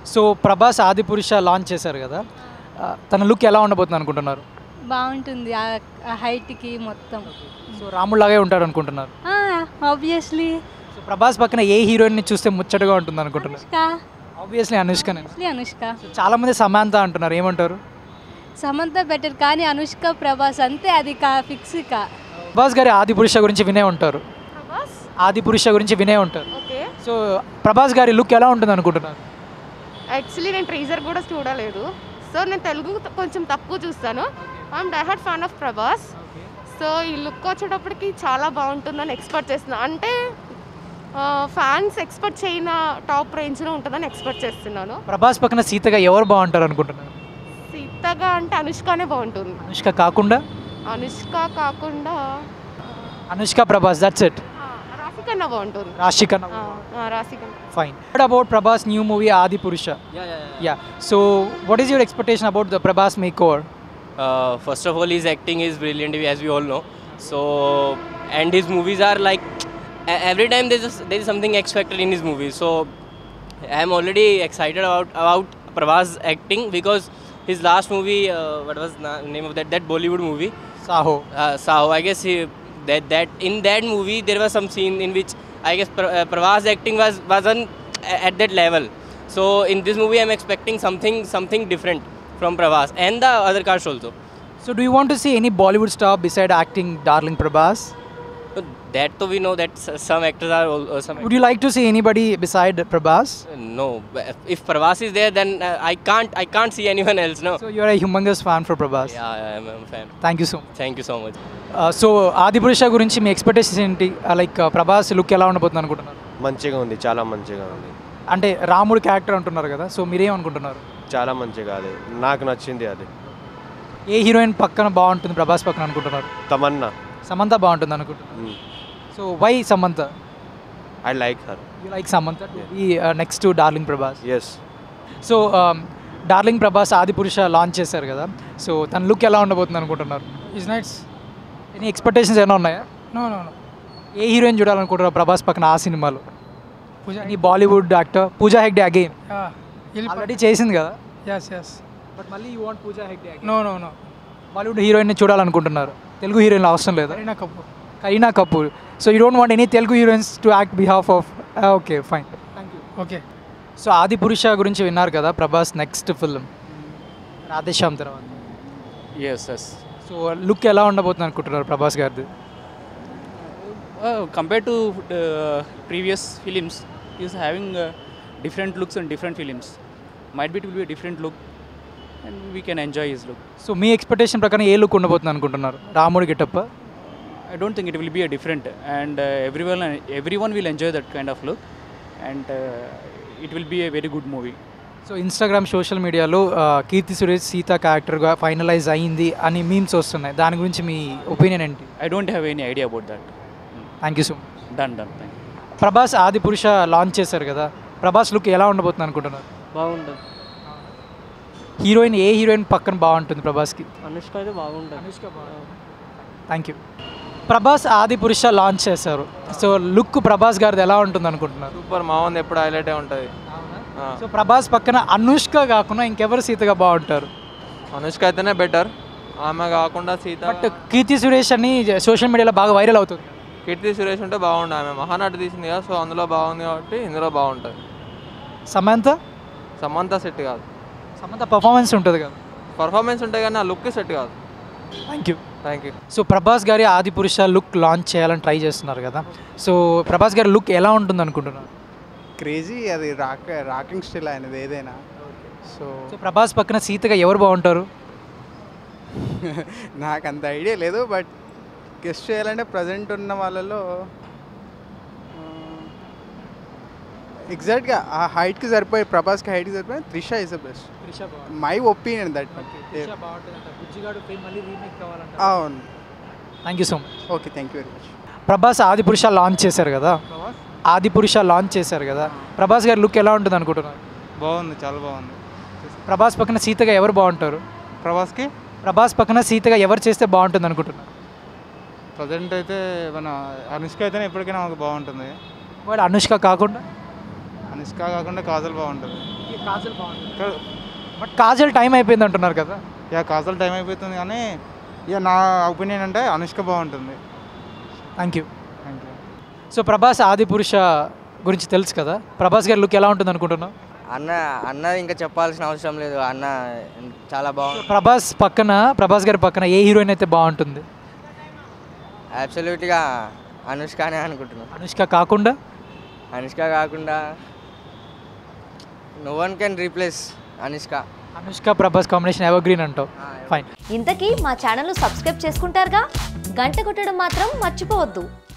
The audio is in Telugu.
సో ప్రభాస్ ఆదిపురుష లాంచ్ చేశారు కదా ఆ, తన లుక్ ఎలా ఉండబోతుంది అనుకుంటున్నారు బాగుంటుంది ఆ హైట్కి మొత్తం సో రాముడిలాగే ఉంటాడు అనుకుంటున్నారు ఆబ్వియస్లీ సో ప్రభాస్ పక్కన ఏ హీరోయిన్ని చూస్తే ముచ్చటగా ఉంటుంది అనుకుంటున్నారు అనుష్క ఆబ్వియస్లీ అనుష్కనే Obviously అనుష్క చాలా మంది సమాంత అంటున్నారు ఏమంటారు సమంత బెటర్ కానీ అనుష్క ప్రభాస్ అంతే అది కా ఫిక్స్ కా ప్రభాస్ గారి ఆదిపురుష గురించి వినే ఉంటారు ప్రభాస్ ఆదిపురుష గురించి వినే ఉంటారు ఓకే సో ప్రభాస్ గారి లుక్ ఎలా ఉంటుంది అనుకుంటున్నారు యాక్చువల్లీ నేను ట్రీజర్ కూడా చూడలేదు సో నేను తెలుగు త- కొంచెం తక్కువ చూస్తాను I'm diehard fan of Prabhas so ఈ లుక్ వచ్చేటప్పటికి చాలా బాగుంటుందని ఎక్స్పెక్ట్ చేస్తున్నాను అంటే ఫ్యాన్స్ ఎక్స్పెక్ట్ చేయన టాప్ రేంజ్లో ఉంటుందని ఎక్స్పెక్ట్ చేస్తున్నాను ప్రభాస్ పక్కన సీతగా ఎవరు బాగుంటారు అనుకుంటున్నారు సీతగా అంటే అనుష్కనే బాగుంటుంది అనుష్క కాకుండా అనుష్క కాకుండా అనుష్క ప్రభాస్ దట్స్ ఇట్ ఆ, రాశికన్నా బాగుంటుంది రాశిక ఆ, ఆ, Raashi Khanna fine what about Prabhas new movie ఆది పురుష yeah so what is your expectation about the Prabhas make over Uh, first of all, his acting is brilliant, as we all know. So, and his movies are like e- every time there's a, there is something X factor in his movies. So, I am already excited about about Pravas acting because his last movie, uh, what was the name of that that Bollywood movie? Saaho uh, Saho. I guess he, that that in that movie there was some scene in which I guess Pra- uh, Pravas acting was wasn't a- at that level. So in this movie I'm expecting something something different from Pravas and the other cast also. So do you want to see any Bollywood star beside acting darling Prabhas So that too we know that s- some actors are al- uh, some. Would you like to see anybody beside Prabhas actors- no, but if Pravas is there, then uh, I can't I can't see anyone else. No. So you're a humongous fan for Prabhas Yeah, I'm a fan. Thank you so much Thank you so much. So Adipurush గురించి మీ ఎక్స్పెక్టేషన్స్ ఏంటి లైక్ ప్రభాస్ లుక్ ఎలా ఉండబోతుంది అనుకుంటున్నారు మంచిగా ఉంది చాలా మంచిగా ఉంది అంటే రాముడు క్యారెక్టర్ అంటున్నారు కదా సో మీరేమనుకుంటున్నారు చాలా మంచిగా అది నాకు నచ్చింది అది ఏ హీరోయిన్ పక్కన బాగుంటుంది ప్రభాస్ పక్కన అనుకుంటున్నారు తమన్నా సమంత బాగుంటుంది అనుకుంటున్నారు so why Samantha I like her you like Samantha ఈ next darling Prabhas yes so darling Prabhas Adipurush launch చేశారు కదా సో తన లుక్ ఎలా ఉండబోతుంది అనుకుంటున్నారు ఇస్ నైట్స్ ఎనీ ఎక్స్పెక్టేషన్స్ ఏమైనా ఉన్నాయా నో నో నో ఏ హీరోయిన్ చూడాలనుకుంటున్నారు ప్రభాస్ పక్కన ఆ సినిమాలో ఈ Bollywood actor Pooja Hegde again already చేసింది కదా ఎస్ ఎస్ బట్ మళ్ళీ you want Pooja Hegde no no no Bollywood heroine చూడాలనుకుంటున్నారు తెలుగు హీరోయిన్ అవసరం లేదా Kareena Kapoor Kareena Kapoor so you don't want any Telugu heroines to act behalf of okay fine thank you okay so Adipurush గురించి విన్నారు కదా ప్రభాస్ నెక్స్ట్ ఫిల్మ్ రాధేశ్యామ్ తర్వాత Yes, yes. సో లుక్ ఎలా ఉండబోతుంది అనుకుంటున్నారు ప్రభాస్ గారిది Uh, compared to uh, previous films, he's having uh, different looks in different films. Might be it will be a different look, and we can enjoy his look. So మీ ఎక్స్పెక్టేషన్ ప్రకారం ఏ లుక్ ఉండబోతుంది అనుకుంటున్నారు రాముడి getup I don't think it will be a different, and uh, everyone everyone will enjoy that kind of look, and uh, it will be a very good movie. So Instagram social మీడియాలో కీర్తి సురేష్ సీత క్యారెక్టర్గా ఫైనలైజ్ అయ్యింది అని మీమ్స్ వస్తున్నాయి దాని గురించి మీ ఒపీనియన్ ఏంటి I don't have any idea about that. Thank you so much Done, done. Thank you. Prabhas Adipurush launch చేశారు కదా ప్రభాస్ లుక్ ఎలా ఉండబోతుంది అనుకుంటున్నారు బాగుంటుంది హీరోయిన్ ఏ హీరోయిన్ పక్కన బాగుంటుంది ప్రభాస్కి అనుష్క అయితే బాగుంటుంది thank you Prabhas Adipurush launch చేశారు సో లుక్ ప్రభాస్ గారిది ఎలా ఉంటుంది అనుకుంటున్నారు సూపర్ మామూలు ఎప్పుడు హైలైట్ ఉంటుంది సో ప్రభాస్ పక్కన అనుష్క కాకుండా ఇంకెవరు సీతగా బాగుంటారు అనుష్క అయితేనే బెటర్ ఆమె కాకుండా సీత బట్ కీర్తి సురేష్ అని సోషల్ మీడియాలో బాగా వైరల్ అవుతుంది కీర్తి సురేష్ ఉంటే బాగుండు ఆమె మహానటి తీసింది కదా సో అందులో బాగుంది కాబట్టి ఇందులో బాగుంటుంది సమంత సమంత సెట్ కాదు సమంత పర్ఫార్మెన్స్ ఉంటుంది కదా పర్ఫార్మెన్స్ ఉంటే కానీ ఆ లుక్ సెట్ కాదు thank you thank you so Prabhas గారి ఆది పురుష లుక్ లాంచ్ చేయాలని ట్రై చేస్తున్నారు కదా సో ప్రభాస్ గారి లుక్ ఎలా ఉంటుంది అనుకుంటున్నారు క్రేజీ అది రాక్ రాకింగ్ స్టిల్ ఆయనది ఏదైనా సో సో ప్రభాస్ పక్కన సీతగా ఎవరు బాగుంటారు నాకు అంత ఐడియా లేదు బట్ గెస్ట్ చేయాలంటే ప్రజెంట్ ఉన్న వాళ్ళలో ఎగ్జాక్ట్గా ఆ హైట్కి సరిపోయి ప్రభాస్కి హైట్కి సరిపోయి Trisha is the best my opinion that అవును thank you so much okay thank you very much Prabhas Adipurush launch చేశారు కదా ఆది పురుష లాంచ్ చేశారు కదా ప్రభాస్ గారి లుక్ ఎలా ఉంటుంది అనుకుంటున్నారు బాగుంది చాలా బాగుంది ప్రభాస్ పక్కన సీతగా ఎవరు బాగుంటారు ప్రభాస్కి ప్రభాస్ పక్కన సీతగా ఎవరు చేస్తే బాగుంటుంది అనుకుంటున్నారు ప్రజెంట్ అయితే మన అనుష్క అయితేనే ఎప్పటికైనా మాకు బాగుంటుంది వాడు అనుష్క కాకుండా అనుష్క కాకుండా కాజల్ బాగుంటుంది కాజల్ బాగుంటుంది బట్ కాజల్ టైం అయిపోయింది అంటున్నారు కదా ఇక కాజల్ టైం అయిపోతుంది కానీ ఇక నా ఒపీనియన్ అంటే అనుష్క బాగుంటుంది thank you thank you so Prabhas Adipurush గురించి తెలుసు కదా ప్రభాస్ గారి లుక్ ఎలా ఉంటుంది అనుకుంటున్నావు అన్న అన్న ఇంకా చెప్పాల్సిన అవసరం లేదు అన్న చాలా బాగుంది ప్రభాస్ పక్కన ప్రభాస్ గారి పక్కన ఏ హీరోయిన్ అయితే బాగుంటుంది అబ్సల్యూట్గా అనుష్కనే అనుకుంటున్నాను అనుష్క కాకుండా అనుష్క కాకుండా no one can replace Anushka Anushka Prabhas combination evergreen అంటావు ఫైన్ ఇంతకీ మా ఛానల్ను సబ్స్క్రైబ్ చేసుకుంటారుగా గంట కొట్టడం మాత్రం మర్చిపోవద్దు